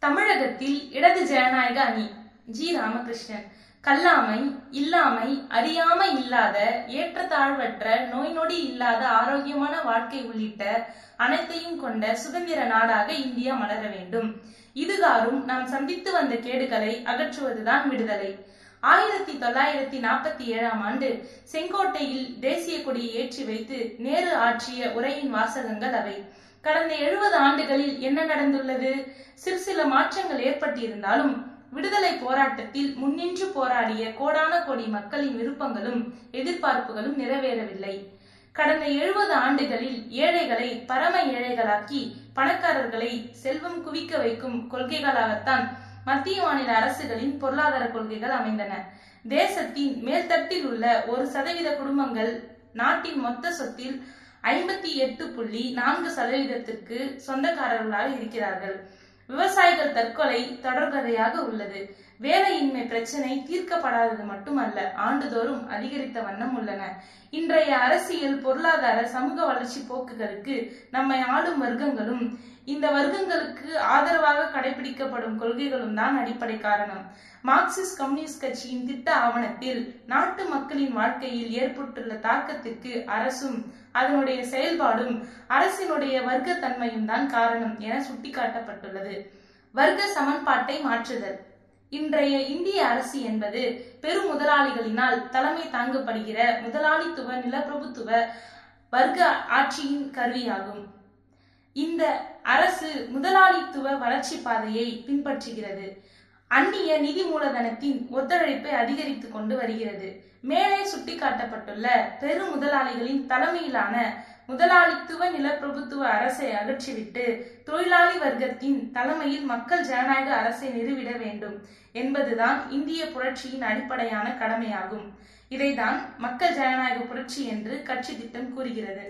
தமிழகத்தில் இடது ஜனநாயக அணி ஜி ராமகிருஷ்ணன் கல்லாமை இல்லாமை அறியாமை இல்லாத ஏற்றத்தாழ்வற்ற நோய் நொடி இல்லாத ஆரோக்கியமான வாழ்க்கை உள்ளிட்ட அனைத்தையும் கொண்ட சுதந்திர நாடாக இந்தியா மலர வேண்டும் இதுகாரும் நாம் சந்தித்து வந்த கேடுகளை அகற்றுவதுதான் விடுதலை ஆயிரத்தி தொள்ளாயிரத்தி நாற்பத்தி ஏழாம் ஆண்டு செங்கோட்டையில் தேசிய கொடியை ஏற்றி வைத்து நேரு ஆற்றிய உரையின் வாசகங்கள் அவை கடந்த எழுபது ஆண்டுகளில் என்ன நடந்துள்ளது சிறு சில மாற்றங்கள் ஏற்பட்டிருந்தாலும் விடுதலை போராட்டத்தில் முன்னின்று போராடிய கோடான கோடி மக்களின் விருப்பங்களும் எதிர்பார்ப்புகளும் நிறைவேறவில்லை கடந்த எழுபது ஆண்டுகளில் ஏழைகளை பரம ஏழைகளாக்கி பணக்காரர்களை செல்வம் குவிக்க வைக்கும் கொள்கைகளாகத்தான் மத்திய மாநில அரசுகளின் பொருளாதார கொள்கைகள் அமைந்தன தேசத்தின் மேல்தட்டில் உள்ள ஒரு சதவீத குடும்பங்கள் நாட்டின் மொத்த சொத்தில் ஐம்பத்தி எட்டு புள்ளி நான்கு சதவீதத்திற்கு சொந்தக்காரர்களாக இருக்கிறார்கள் விவசாயிகள் தற்கொலை தொடர்கதையாக உள்ளது வேலையின்மை பிரச்சனை தீர்க்கப்படாதது மட்டுமல்ல ஆண்டுதோறும் அதிகரித்த வண்ணம் உள்ளன இன்றைய அரசியல் பொருளாதார சமூக வளர்ச்சி போக்குகளுக்கு நம்மை ஆளும் வர்க்கங்களும் இந்த வர்க்கங்களுக்கு ஆதரவாக கடைபிடிக்கப்படும் கொள்கைகளும் தான் அடிப்படை காரணம் மார்க்சிஸ்ட் கம்யூனிஸ்ட் கட்சியின் திட்ட ஆவணத்தில் நாட்டு மக்களின் வாழ்க்கையில் ஏற்பட்டுள்ள தாக்கத்திற்கு அரசும் அதனுடைய செயல்பாடும் அரசினுடைய வர்க்கத்தன்மையும் தான் காரணம் என சுட்டிக்காட்டப்பட்டுள்ளது வர்க்க சமன்பாட்டை மாற்றுதல் இன்றைய இந்திய அரசு என்பது பெரு முதலாளிகளினால் தலைமை தாங்கப்படுகிற முதலாளித்துவ நிலப்பிரபுத்துவ வர்க்க ஆட்சியின் கருவியாகும் இந்த அரசு முதலாளித்துவ வளர்ச்சி பாதையை பின்பற்றுகிறது அந்நிய நிதி மூலதனத்தின் ஒத்துழைப்பை அதிகரித்துக் கொண்டு வருகிறது மேலே சுட்டிக்காட்டப்பட்டுள்ள பெரு முதலாளிகளின் தலைமையிலான முதலாளித்துவ நிலப்பிரபுத்துவ அரசை அகற்றிவிட்டு தொழிலாளி வர்க்கத்தின் தலைமையில் மக்கள் ஜனநாயக அரசை நிறுவிட வேண்டும் என்பதுதான் இந்திய புரட்சியின் அடிப்படையான கடமையாகும் இதைதான் மக்கள் ஜனநாயக புரட்சி என்று கட்சி திட்டம் கூறுகிறது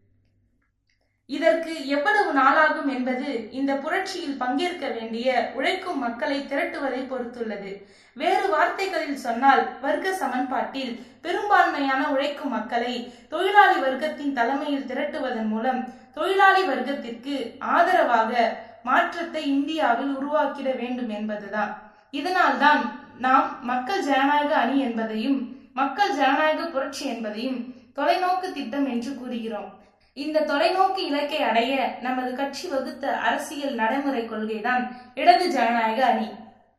இதற்கு எவ்வளவு நாளாகும் என்பது இந்த புரட்சியில் பங்கேற்க வேண்டிய உழைக்கும் மக்களை திரட்டுவதை பொறுத்துள்ளது வேறு வார்த்தைகளில் சொன்னால் வர்க்க சமன்பாட்டில் பெரும்பான்மையான உழைக்கும் மக்களை தொழிலாளி வர்க்கத்தின் தலைமையில் திரட்டுவதன் மூலம் தொழிலாளி வர்க்கத்திற்கு ஆதரவாக மாற்றத்தை இந்தியாவில் உருவாக்கிட வேண்டும் என்பதுதான் இதனால்தான் நாம் மக்கள் ஜனநாயக அணி என்பதையும் மக்கள் ஜனநாயக புரட்சி என்பதையும் தொலைநோக்கு திட்டம் என்று கூறுகிறோம் இந்த தொலைநோக்கு இலக்கை அடைய நமது கட்சி வகுத்த அரசியல் நடைமுறை கொள்கைதான் இடது ஜனநாயக அணி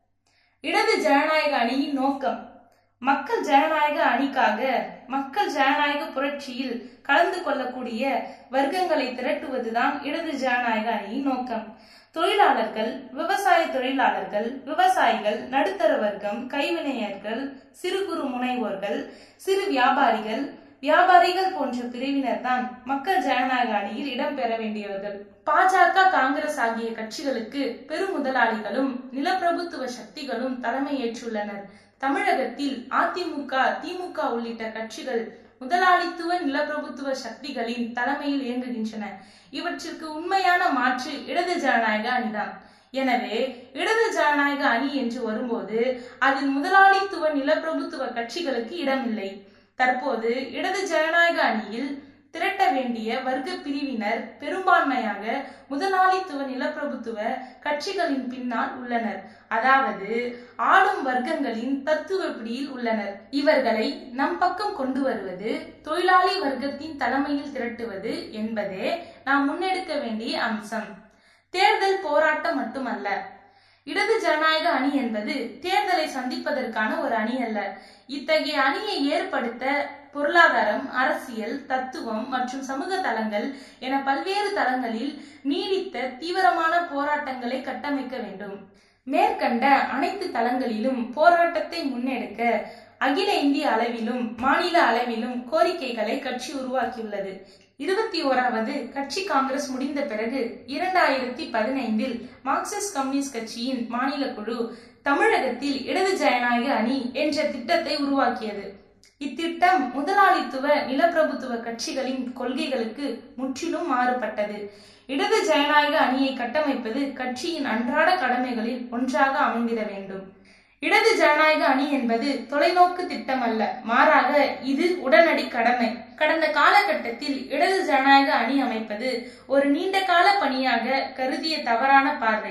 இடது ஜனநாயக அணியின் நோக்கம் மக்கள் ஜனநாயக அணிக்காக மக்கள் ஜனநாயக புரட்சியில் கலந்து கொள்ளக்கூடிய வர்க்கங்களை திரட்டுவதுதான் இடது ஜனநாயக அணியின் நோக்கம் தொழிலாளர்கள் விவசாய தொழிலாளர்கள் விவசாயிகள் நடுத்தர வர்க்கம் கைவினைஞர்கள் சிறு குறு முனைவோர்கள் சிறு வியாபாரிகள் வியாபாரிகள் போன்ற பிரிவினர் தான் மக்கள் ஜனநாயக அணியில் இடம்பெற வேண்டியவர்கள் பாஜக காங்கிரஸ் ஆகிய கட்சிகளுக்கு பெரும் முதலாளிகளும் நிலப்பிரபுத்துவ சக்திகளும் தலைமையேற்றுள்ளனர் தமிழகத்தில் அதிமுக திமுக உள்ளிட்ட கட்சிகள் முதலாளித்துவ நிலப்பிரபுத்துவ சக்திகளின் தலைமையில் இயங்குகின்றன இவற்றிற்கு உண்மையான மாற்று இடது ஜனநாயக அணிதான் எனவே இடது ஜனநாயக அணி என்று வரும்போது அதில் முதலாளித்துவ நிலப்பிரபுத்துவ கட்சிகளுக்கு இடமில்லை தற்போது இடது ஜனநாயக அணியில் திரட்ட வேண்டிய வர்க்க பிரிவினர் பெரும்பான்மையாக முதலாளித்துவ நிலப்பிரபுத்துவ கட்சிகளின் பின்னால் உள்ளனர் அதாவது ஆளும் வர்க்கங்களின் தத்துவ பிடியில் உள்ளனர் இவர்களை நம் பக்கம் கொண்டு வருவது தொழிலாளி வர்க்கத்தின் தலைமையில் திரட்டுவது என்பதே நாம் முன்னெடுக்க வேண்டிய அம்சம் தேர்தல் போராட்டம் மட்டுமல்ல இடது ஜனநாயக அணி என்பது தேர்தலை சந்திப்பதற்கான ஒரு அணி அல்ல இத்தகைய அணியை ஏற்படுத்த பொருளாதாரம் அரசியல் தத்துவம் மற்றும் சமூக தளங்கள் என பல்வேறு தளங்களில் நீடித்த தீவிரமான போராட்டங்களை கட்டமைக்க வேண்டும் மேற்கண்ட அனைத்து தளங்களிலும் போராட்டத்தை முன்னெடுக்க அகில இந்திய அளவிலும் மாநில அளவிலும் கோரிக்கைகளை கட்சி உருவாக்கியுள்ளது இருபத்தி ஓராவது கட்சி காங்கிரஸ் முடிந்த பிறகு இரண்டாயிரத்தி பதினைந்தில் மார்க்சிஸ்ட் கம்யூனிஸ்ட் கட்சியின் மாநில குழு தமிழகத்தில் இடது ஜனநாயக அணி என்ற திட்டத்தை உருவாக்கியது இத்திட்டம் முதலாளித்துவ நிலப்பிரபுத்துவ கட்சிகளின் கொள்கைகளுக்கு முற்றிலும் மாறுபட்டது இடது ஜனநாயக அணியை கட்டமைப்பது கட்சியின் அன்றாட கடமைகளில் ஒன்றாக அமைந்திட வேண்டும் இடது ஜனநாயக அணி என்பது தொலைநோக்கு திட்டம் அல்ல மாறாக இது உடனடி கடமை கடந்த காலகட்டத்தில் இடது ஜனநாயக அணி அமைப்பது ஒரு நீண்ட கால பணியாக கருதிய தவறான பார்வை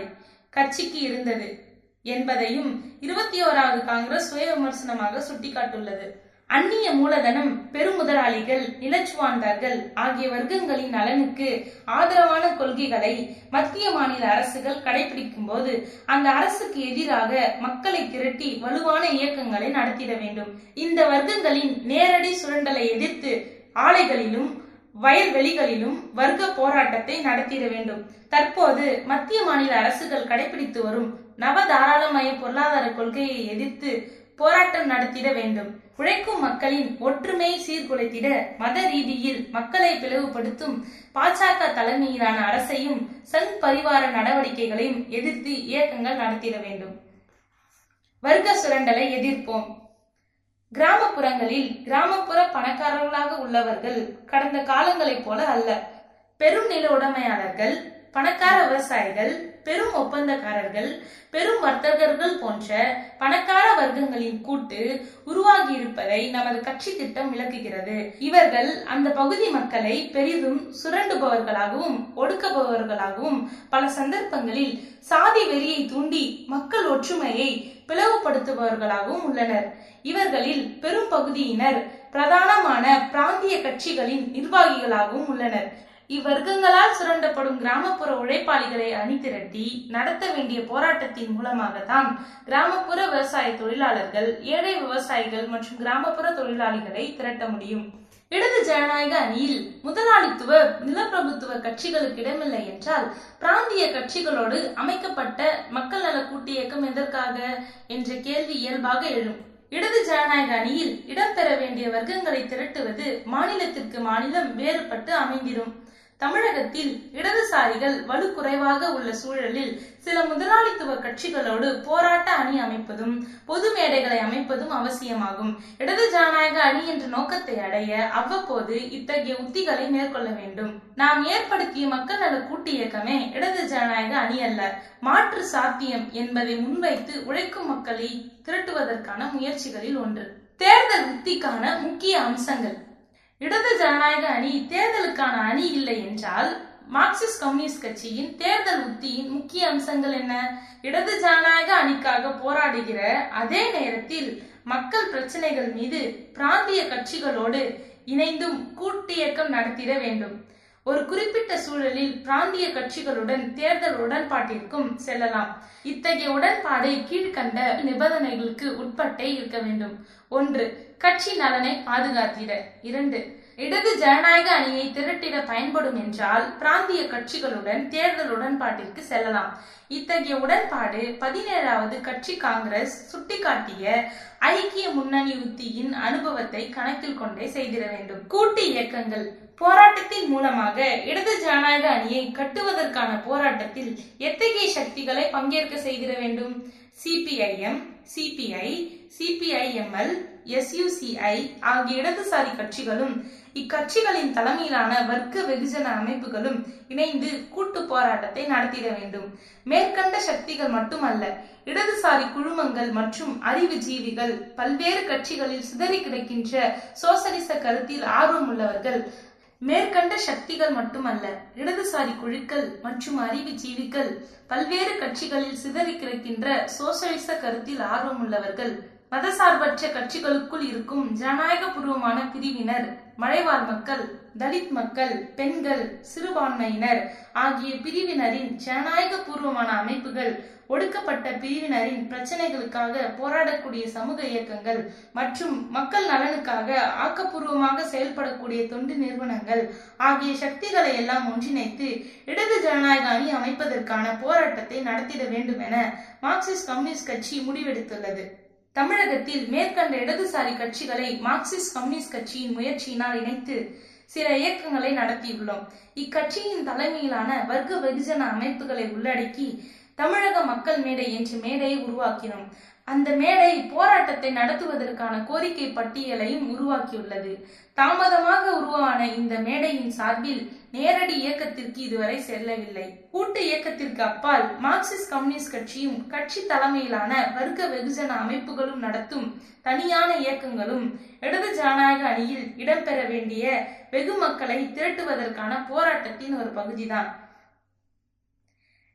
கட்சிக்கு இருந்தது என்பதையும் இருபத்தி ஓராவது காங்கிரஸ் சுய விமர்சனமாக சுட்டிக்காட்டுள்ளது அந்நிய மூலதனம் பெருமுதலாளிகள் நிலச்சுவாண்டார்கள் ஆகிய வர்க்கங்களின் நலனுக்கு ஆதரவான கொள்கைகளை மத்திய மாநில அரசுகள் கடைபிடிக்கும் போது அந்த அரசுக்கு எதிராக மக்களை திரட்டி வலுவான இயக்கங்களை நடத்திட வேண்டும் இந்த வர்க்கங்களின் நேரடி சுரண்டலை எதிர்த்து ஆலைகளிலும் வயல்வெளிகளிலும் வர்க்க போராட்டத்தை நடத்திட வேண்டும் தற்போது மத்திய மாநில அரசுகள் கடைபிடித்து வரும் நவ தாராளமய பொருளாதார கொள்கையை எதிர்த்து போராட்டம் நடத்திட வேண்டும் உழைக்கும் மக்களின் ஒற்றுமையை சீர்குலைத்திட மத ரீதியில் மக்களை பிளவுபடுத்தும் பாஜக தலைமையிலான அரசையும் சங் பரிவார நடவடிக்கைகளையும் எதிர்த்து இயக்கங்கள் நடத்திட வேண்டும் வர்க்க சுரண்டலை எதிர்ப்போம் கிராமப்புறங்களில் கிராமப்புற பணக்காரர்களாக உள்ளவர்கள் கடந்த காலங்களைப் போல அல்ல பெரும் நில உடைமையாளர்கள் பணக்கார விவசாயிகள் பெரும் ஒப்பந்தக்காரர்கள் பெரும் வர்த்தகர்கள் போன்ற பணக்கார வர்க்கங்களின் கூட்டு உருவாகி இருப்பதை நமது கட்சி திட்டம் விளக்குகிறது இவர்கள் அந்த பகுதி மக்களை பெரிதும் சுரண்டுபவர்களாகவும் ஒடுக்குபவர்களாகவும் பல சந்தர்ப்பங்களில் சாதி வெறியை தூண்டி மக்கள் ஒற்றுமையை பிளவுபடுத்துபவர்களாகவும் உள்ளனர் இவர்களில் பெரும் பகுதியினர் பிரதானமான பிராந்திய கட்சிகளின் நிர்வாகிகளாகவும் உள்ளனர் இவ்வர்க்கங்களால் சுரண்டப்படும் கிராமப்புற உழைப்பாளிகளை அணிதிரட்டி நடத்த வேண்டிய போராட்டத்தின் மூலமாகத்தான் கிராமப்புற விவசாய தொழிலாளர்கள் ஏழை விவசாயிகள் மற்றும் கிராமப்புற தொழிலாளிகளை திரட்ட முடியும் இடது ஜனநாயக அணியில் முதலாளித்துவ நிலப்பிரபுத்துவ கட்சிகளுக்கு இடமில்லை என்றால் பிராந்திய கட்சிகளோடு அமைக்கப்பட்ட மக்கள் நல கூட்டு இயக்கம் எதற்காக என்ற கேள்வி இயல்பாக எழும் இடது ஜனநாயக அணியில் இடம்பெற வேண்டிய வர்க்கங்களை திரட்டுவது மாநிலத்திற்கு மாநிலம் வேறுபட்டு அமைந்திடும் தமிழகத்தில் இடதுசாரிகள் வலு குறைவாக உள்ள சூழலில் சில முதலாளித்துவ கட்சிகளோடு போராட்ட அணி அமைப்பதும் பொது மேடைகளை அமைப்பதும் அவசியமாகும் இடது ஜனநாயக அணி என்ற நோக்கத்தை அடைய அவ்வப்போது இத்தகைய உத்திகளை மேற்கொள்ள வேண்டும் நாம் ஏற்படுத்திய மக்கள் நல கூட்டு இயக்கமே இடது ஜனநாயக அணி அல்ல மாற்று சாத்தியம் என்பதை முன்வைத்து உழைக்கும் மக்களை திரட்டுவதற்கான முயற்சிகளில் ஒன்று தேர்தல் உத்திக்கான முக்கிய அம்சங்கள் இடது ஜனநாயக அணி தேர்தலுக்கான அணி இல்லை என்றால் மார்க்சிஸ்ட் கம்யூனிஸ்ட் கட்சியின் தேர்தல் உத்தியின் முக்கிய அம்சங்கள் என்ன இடது ஜனநாயக அணிக்காக போராடுகிற அதே நேரத்தில் மக்கள் பிரச்சனைகள் மீது பிராந்திய கட்சிகளோடு இணைந்தும் கூட்டு இயக்கம் நடத்திட வேண்டும் ஒரு குறிப்பிட்ட சூழலில் பிராந்திய கட்சிகளுடன் தேர்தல் உடன்பாட்டிற்கும் செல்லலாம் இத்தகைய உடன்பாடு கீழ்கண்ட நிபந்தனைகளுக்கு உட்பட்டே இருக்க வேண்டும் ஒன்று கட்சி நலனை பாதுகாத்திட இரண்டு இடது ஜனநாயக அணியை திரட்டிட பயன்படும் என்றால் பிராந்திய கட்சிகளுடன் தேர்தல் உடன்பாட்டிற்கு செல்லலாம் இத்தகைய உடன்பாடு பதினேழாவது கட்சி காங்கிரஸ் சுட்டிக்காட்டிய ஐக்கிய முன்னணி உத்தியின் அனுபவத்தை கணக்கில் கொண்டே செய்திட வேண்டும் கூட்டு இயக்கங்கள் போராட்டத்தின் மூலமாக இடது ஜனநாயக அணியை கட்டுவதற்கான போராட்டத்தில் எத்தகைய சக்திகளை பங்கேற்க செய்திட வேண்டும் சிபிஐஎம் சிபிஐ சிபிஐஎம்எல் எஸ்யூசிஐ ஆகிய இடதுசாரி கட்சிகளும் இக்கட்சிகளின் தலைமையிலான வர்க்க வெகுஜன அமைப்புகளும் இணைந்து கூட்டு போராட்டத்தை நடத்திட வேண்டும் மேற்கண்ட சக்திகள் மட்டுமல்ல இடதுசாரி குழுமங்கள் மற்றும் அறிவுஜீவிகள் பல்வேறு கட்சிகளில் சிதறி கிடக்கின்ற சோசலிச கருத்தில் ஆர்வம் உள்ளவர்கள் மேற்கண்ட சக்திகள் மட்டுமல்ல இடதுசாரி குழுக்கள் மற்றும் அறிவுஜீவிகள் பல்வேறு கட்சிகளில் சிதறி கிடக்கின்ற சோசலிச கருத்தில் ஆர்வம் உள்ளவர்கள் மதசார்பற்ற கட்சிகளுக்குள் இருக்கும் ஜனநாயக பூர்வமான பிரிவினர் மலைவாழ் மக்கள் தலித் மக்கள் பெண்கள் சிறுபான்மையினர் ஆகிய பிரிவினரின் ஜனநாயக பூர்வமான அமைப்புகள் ஒடுக்கப்பட்ட பிரிவினரின் பிரச்சனைகளுக்காக போராடக்கூடிய சமூக இயக்கங்கள் மற்றும் மக்கள் நலனுக்காக ஆக்கப்பூர்வமாக செயல்படக்கூடிய தொண்டு நிறுவனங்கள் ஆகிய சக்திகளை எல்லாம் ஒன்றிணைத்து இடது ஜனநாயக அணி அமைப்பதற்கான போராட்டத்தை நடத்திட வேண்டும் என மார்க்சிஸ்ட் கம்யூனிஸ்ட் கட்சி முடிவெடுத்துள்ளது தமிழகத்தில் மேற்கண்ட இடதுசாரி கட்சிகளை மார்க்சிஸ்ட் கம்யூனிஸ்ட் கட்சியின் முயற்சியினால் இணைத்து சில இயக்கங்களை நடத்தியுள்ளோம் இக்கட்சியின் தலைமையிலான வர்க்க வெகுஜன அமைப்புகளை உள்ளடக்கி தமிழக மக்கள் மேடை என்ற மேடையை உருவாக்கினோம் அந்த மேடை போராட்டத்தை நடத்துவதற்கான கோரிக்கை பட்டியலையும் உருவாக்கியுள்ளது தாமதமாக உருவான இந்த மேடையின் சார்பில் நேரடி இயக்கத்திற்கு இதுவரை செல்லவில்லை கூட்டு இயக்கத்திற்கு அப்பால் மார்க்சிஸ்ட் கம்யூனிஸ்ட் கட்சியும் கட்சி தலைமையிலான வர்க்க வெகுஜன அமைப்புகளும் நடத்தும் தனியான இயக்கங்களும் இடது ஜனநாயக அணியில் இடம்பெற வேண்டிய வெகு மக்களை திரட்டுவதற்கான போராட்டத்தின் ஒரு பகுதிதான்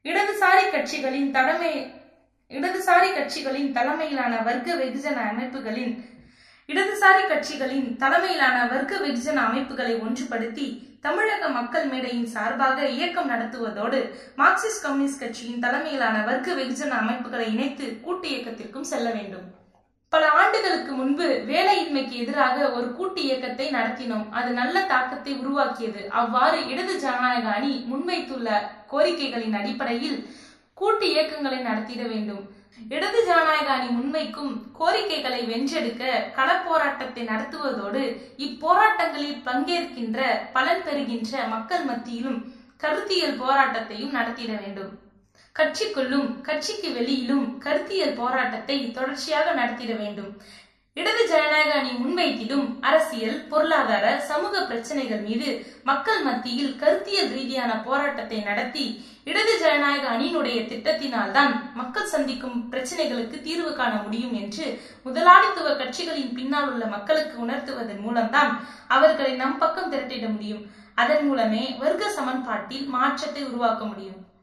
இடதுசாரி கட்சிகளின் தலைமை இடதுசாரி கட்சிகளின் தலைமையிலான வர்க்க வெகுஜன அமைப்புகளின் இடதுசாரி கட்சிகளின் தலைமையிலான வர்க்க வெகுஜன அமைப்புகளை ஒன்றுபடுத்தி தமிழக மக்கள் மேடையின் சார்பாக இயக்கம் நடத்துவதோடு மார்க்சிஸ்ட் கம்யூனிஸ்ட் கட்சியின் தலைமையிலான வர்க்க வெகுஜன அமைப்புகளை இணைத்து கூட்டு இயக்கத்திற்கும் செல்ல வேண்டும் பல ஆண்டுகளுக்கு முன்பு வேலையின்மைக்கு எதிராக ஒரு கூட்டு இயக்கத்தை நடத்தினோம் அது நல்ல தாக்கத்தை உருவாக்கியது அவ்வாறு இடது ஜனநாயக அணி முன்வைத்துள்ள கோரிக்கைகளின் அடிப்படையில் கூட்டு இயக்கங்களை நடத்திட வேண்டும் இடது ஜனநாயக அணி முன்வைக்கும் கோரிக்கைகளை வென்றெடுக்க களப்போராட்டத்தை நடத்துவதோடு இப்போராட்டங்களில் பங்கேற்கின்ற பலன் பெறுகின்ற மக்கள் மத்தியிலும் கருத்தியல் போராட்டத்தையும் நடத்திட வேண்டும் கட்சிக்குள்ளும் கட்சிக்கு வெளியிலும் கருத்தியல் போராட்டத்தை தொடர்ச்சியாக நடத்திட வேண்டும் இடது ஜனநாயக அணி முன்வைத்திடும் அரசியல் பொருளாதார சமூக பிரச்சனைகள் மீது மக்கள் மத்தியில் கருத்தியல் ரீதியான போராட்டத்தை நடத்தி இடது ஜனநாயக அணியினுடைய திட்டத்தினால்தான் மக்கள் சந்திக்கும் பிரச்சனைகளுக்கு தீர்வு காண முடியும் என்று முதலாளித்துவ கட்சிகளின் பின்னால் உள்ள மக்களுக்கு உணர்த்துவதன் மூலம்தான் அவர்களை நம் பக்கம் திரட்டிட முடியும் அதன் மூலமே வர்க்க சமன்பாட்டில் மாற்றத்தை உருவாக்க முடியும்